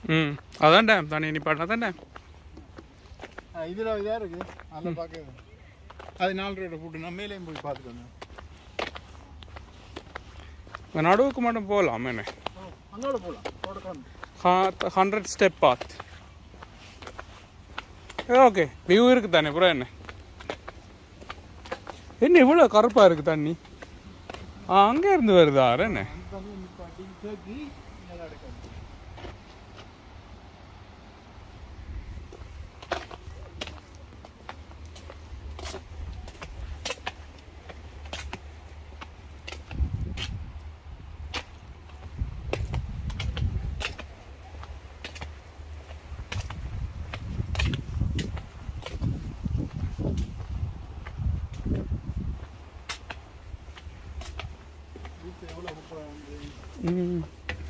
ம் அதான் டேம் தண்ணி நிப்பாட்டினா தான் டேம் இதில் இதாக இருக்குது அதில் பார்க்க அது நாலு ரோட போட்டு நான் மேலேயும் போய் பார்த்துட்டு வந்தேன் இந்த நடுவுக்கு மட்டும் போகலாம் என்ன அங்கோட போகலாம் ரோட hundred step path okay view இருக்கு தானே புறம் என்ன என்ன இவ்வளோ கருப்பாக இருக்கு தண்ணி ஆ அங்கே இருந்து வருதா என்ன அந்த தண்ணியை நிப்பாட்டி தேக்கி நல்லா எடுக்காது வீட்டு எவ்வளோ முப்பது ம்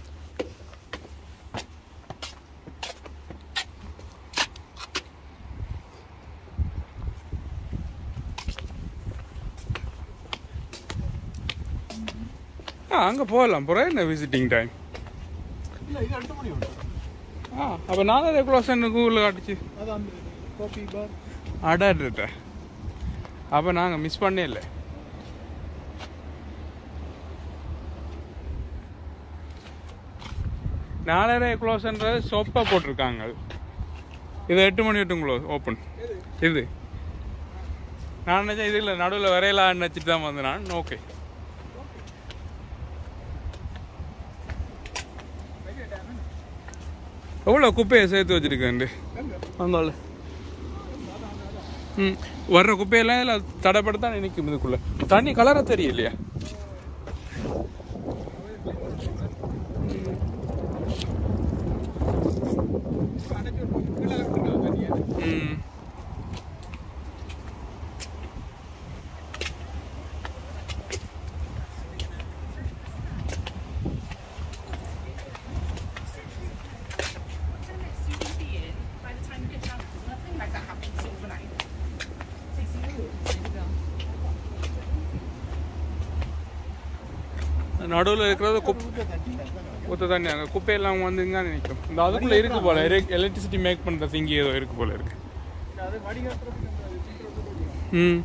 ஆ அங்கே போகலாம் புறம் என்ன விசிட்டிங் டைம் இல்லை இது ரெண்டு மணி உண்டு ஆ அப்போ நான் அதை க்ளோஸ் கூகுளில் காட்டுச்சு அது அந்த காஃபி பார் அடாடுட்ட அப்போ நாங்கள் மிஸ் பண்ணே இல்லை நாலரை க்ளோஸ்ன்றது சொப்பாக போட்டிருக்காங்க அது. இது எட்டு மணி எட்டும் க்ளோஸ் ஓப்பன் இது நான் நினச்சேன் இதில் நடுவில் வரையலான்னு நினச்சிட்டு தான் வந்தேன் நான் ஓகே எவ்வளோ குப்பையை சேர்த்து வச்சுருக்கேன் அந்தாள் ம் வர்ற குப்பையெல்லாம் இதில் தடைப்படுத்தான் நிற்கும் இதுக்குள்ள தண்ணி கலராக தெரியலையா ம் By the time you get down, there's nothing like that happens overnight. Takes years. நடுவில் இருக்கிறது குப் தண்ணி ஊற்ற தண்ணி அங்கே குப்பையெல்லாம் வந்து இங்கே நிற்கும் இந்த அதுக்குள்ளே இருக்கு போல எலக்ட்ரிசிட்டி மேக் பண்ணுற திங்கி ஏதோ இருக்கு போல இருக்கு அது வடிகட்டுறதுக்கு அந்த filter போட்டு ம்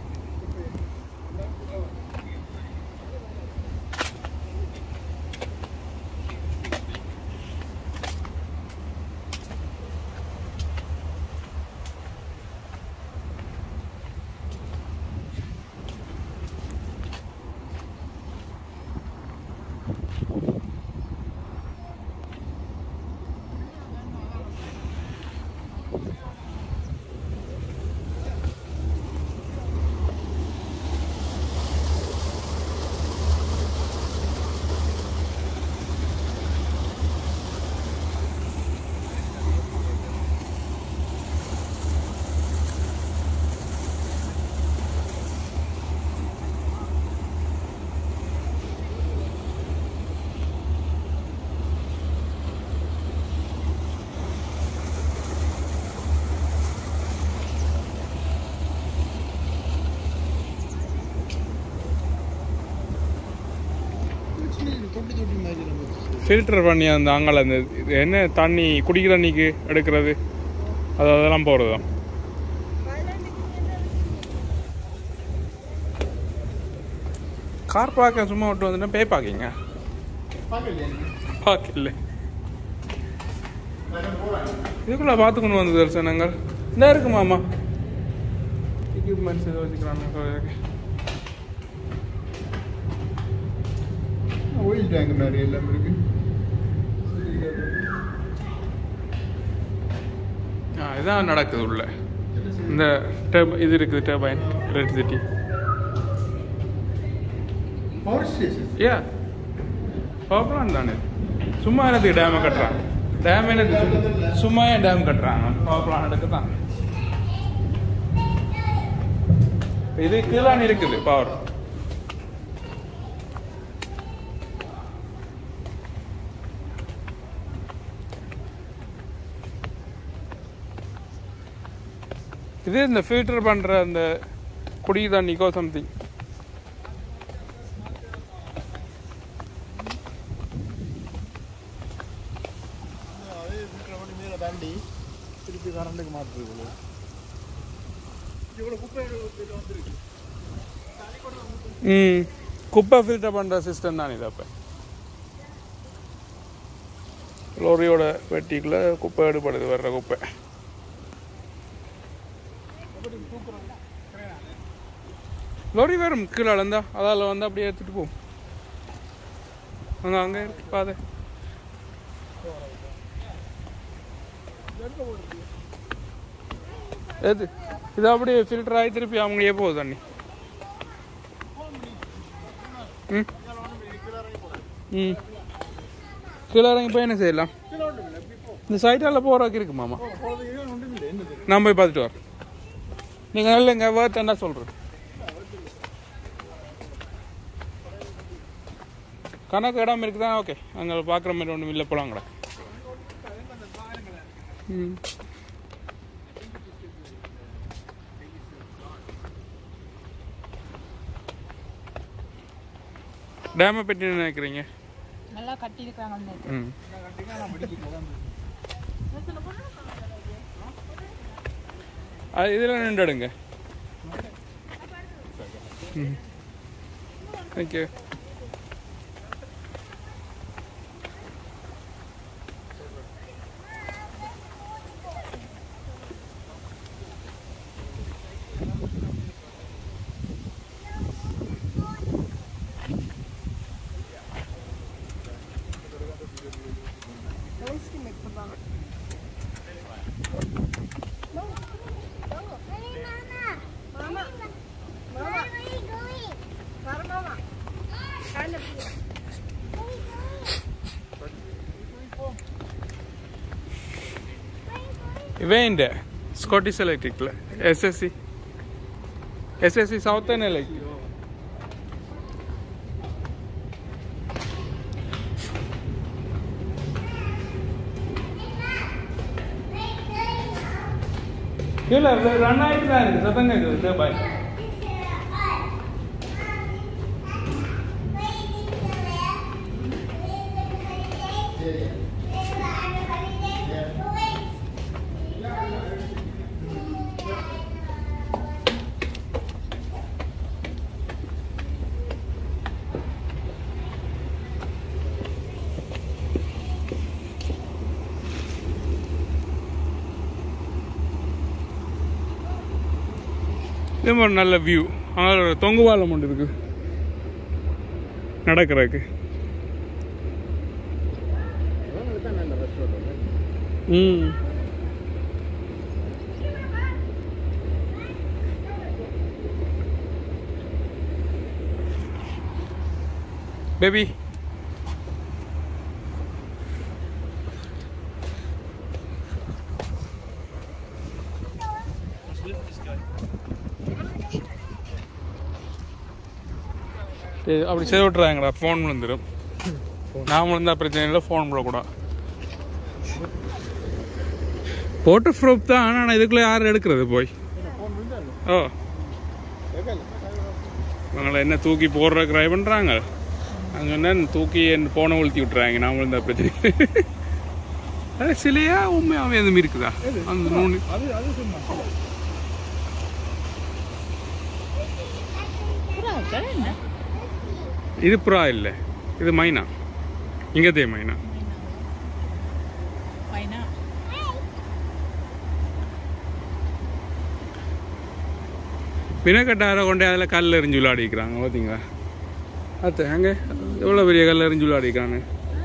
தொட்டி தொட்டி மாதிரி நம்ம ஃபில்டர் பண்ணி அந்த அங்கே அந்த இது என்ன தண்ணி குடிக்கிற தண்ணிக்கு எடுக்கிறது அது அதெல்லாம் போகிறது தான் கார் பார்க்க சும்மா விட்டு வந்துட்டா பே பார்க்கிங்க பார்க்கலையா நீங்க? பார்க்கல நான் போறேன். இதுக்குள்ள பார்த்து கொண்டு வந்து தரிசனங்கள் இந்த இருக்கு மாமா எக்யூப்மெண்ட்ஸ் ஏதோ வச்சுக்கிறாங்க oil tank நிறைய எல்லாம் இருக்கு ஆ இதான் நடக்குது உள்ள இந்த டர்ப இது இருக்குது டர்பைன் எலக்ட்ரிசிட்டி பவர் ஸ்டேஷன் ஏ பவர் பிளான் தானே சும்மா எனக்கு டேமை கட்டுறாங்க டேம் எனக்கு சும்மா- சும்மா ஏன் டேம் கட்டுறாங்க பவர் பிளான் எடுக்க தான் இது கீழான இருக்குது பவர் இது இந்த ஃபில்டர் பண்ற அந்த குடி தண்ணிக்கோ சம்திங் அதே filter பண்ணி தண்டி திருப்பி கரண்ட்டுக்கு மாற்றுறது இவ்வளோ குப்பை இது வந்துருக்கு ம் குப்பை ஃபில்டர் பண்ணுற சிஸ்டம் தான் இது அப்போ லோரியோட வெட்டிக்குள்ளே குப்பை எடுபடுது வர்ற குப்பை லோரி வரும் கீழே இருந்தா அதால் வந்து அப்படியே எடுத்துகிட்டு போகும் அங்கே அங்கே இருக்கு பாதை எது இது அப்படியே ஃபில்டர் ஆகி திருப்பி அவங்களே போகுது தண்ணி ம் ம் கீழே இறங்கி போய் என்ன செய்யலாம் இந்த சைட்டால் போகிறதுக்கு இருக்கு மாமா போகிறதுக்கு ஒன்றும் இல்லை என்னது நான் போய் பார்த்துட்டு வரேன் நீங்கள் நல்ல இங்கே வேர்ட் என்ன சொல்கிறேன் கணக்கு இடம் இருக்குதா ஓகே அங்கே பார்க்குற மாதிரி ஒன்றும் இல்லை போலாங்கடா ம் டேமை பற்றி என்ன நினைக்கிறீங்க நல்லா கட்டியிருக்காங்க ம் அது இதில் நின்றுடுங்க ம் thank you Mama. Mama. Where are you going? Mama. Mama. Kind of. Where are you going? இவன் இந்த ஸ்காட்டிஷ் எலக்ட்ரிக்கில் எஸ்எஸ்சி எஸ்எஸ்சி சவுத்தர்ன் எலக்ட்ரிக் இல்லை ரன் ஆகிட்டு தான் இருக்குது சத்தம் கேட்குது பாய் இது ஒரு நல்ல வியூ அங்கே ஒரு தொங்கு பாலம் ஒன்று இருக்கு நடக்கிறதுக்கு ம் பேபி சரி, அப்படி செய்து விட்றாங்கடா ஃபோன் விழுந்துடும் நான் விழுந்தா பிரச்சனை இல்லை ஃபோன் விழக்கூடாது போட்டோ ப்ரூஃப் தான் ஆனால் இதுக்குள்ளே யார் எடுக்கிறது போய் ஃபோன் இருந்தால் ஓ கேட்கல அவங்கள என்ன தூக்கி போடுற ட்ரை பண்ணுறாங்க அங்கே என்ன தூக்கி என் ஃபோனை உளுத்தி விட்றாங்க நான் விழுந்தா பிரச்சனை அது சிலையா உண்மையாகவே எதுவும் இருக்குதா அந்த நூல் அது அது சும்மா இது புறா இல்லை இது மைனா இங்கதே மைனா பையனா பிணக்கட்டாரை கொண்டு அதில் கல் எறிஞ்சு விளையாடிக்கிறாங்க பார்த்தீங்களா அத்தை அங்கே எவ்வளோ பெரிய கல் எறிஞ்சு விளையாடிக்கிறாங்க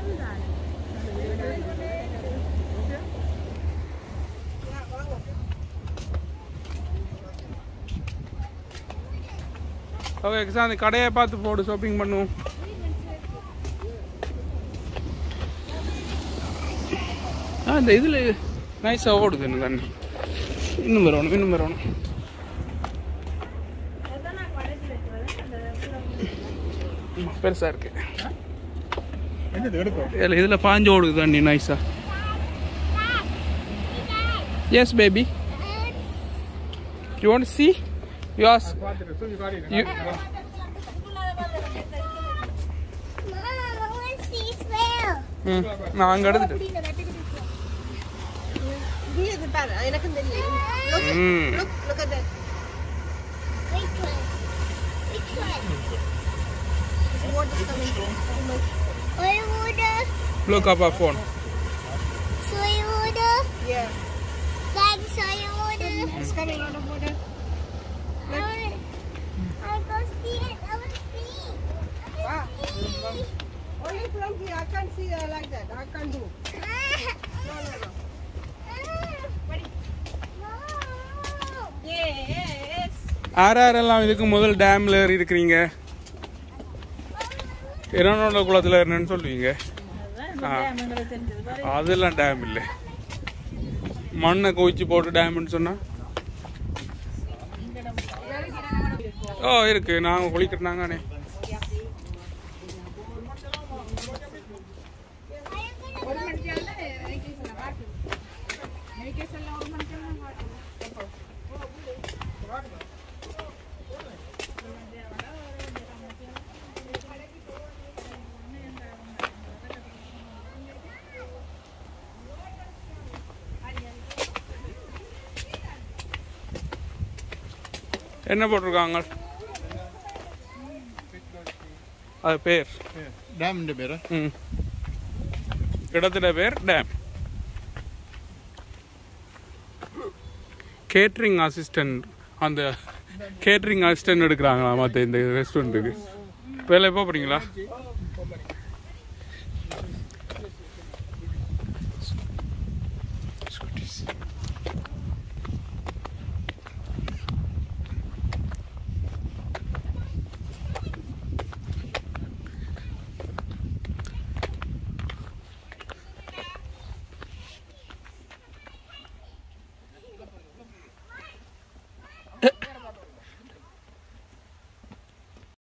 ஓகே சார் அந்த கடையை பார்த்து போடு ஷாப்பிங் பண்ணுவோம் ஆ இந்த இதில் நைஸாக ஓடுது இந்த தண்ணி இன்னும் வரணும் இன்னும் வரணும் பெருசாக இருக்கு என்னது எடுப்போம் இதில் இதில் பாஞ்சு ஓடுது தண்ணி நைஸா yes baby you want see you as பார்த்துட்டு தூக்கி காட்டிட்டு you Mama, I want to see swell. ம் நான் அங்கே எடுத்துட்டேன் அப்படின்னு கட்டிக்கிட்டு இது பாரு எனக்கும் தெரியும் look ம். look look at that Which one? Which one? This water is coming from Soy water. Look அப்பா phone Soy water. yeah Dad, soy water. it's coming out of water I wanna- I go see it. I want to see. I Ah. want to see. only from here I can't see uh, like that I can't do no no no No. yes யார் யாரெல்லாம் இதுக்கு முதல் டேம்ல ஏறி இருக்கிறீங்க இரநோட குளத்துல என்னன்னு சொல்லுவீங்க ஆ. அதெல்லாம் டேம் இல்லை மண்ணை குவிச்சு போட்டு டேம்னு சொன்னா ஓ இருக்கு நாங்க குளிக்கிறனாங்கண்ணே ஒரு மணிக்கெல்லாம் வெக்கேஷன்ல பாட்டு வெக்கேஷன்ல ஒரு மணிக்கெல்லாம் பாட்டு என்ன போட்டிருக்காங்க அது பேர் ഡാമിന്റെ പേര് ம் இடத்துல பேர் டேம் கேட்ரிங் அசிஸ்டன்ட் அந்த கேட்ரிங் அசிஸ்டன்ட் எடுக்கிறாங்களா மற்ற இந்த ரெஸ்டாரண்ட்டுக்கு வேலை எப்போ போகிறீங்களா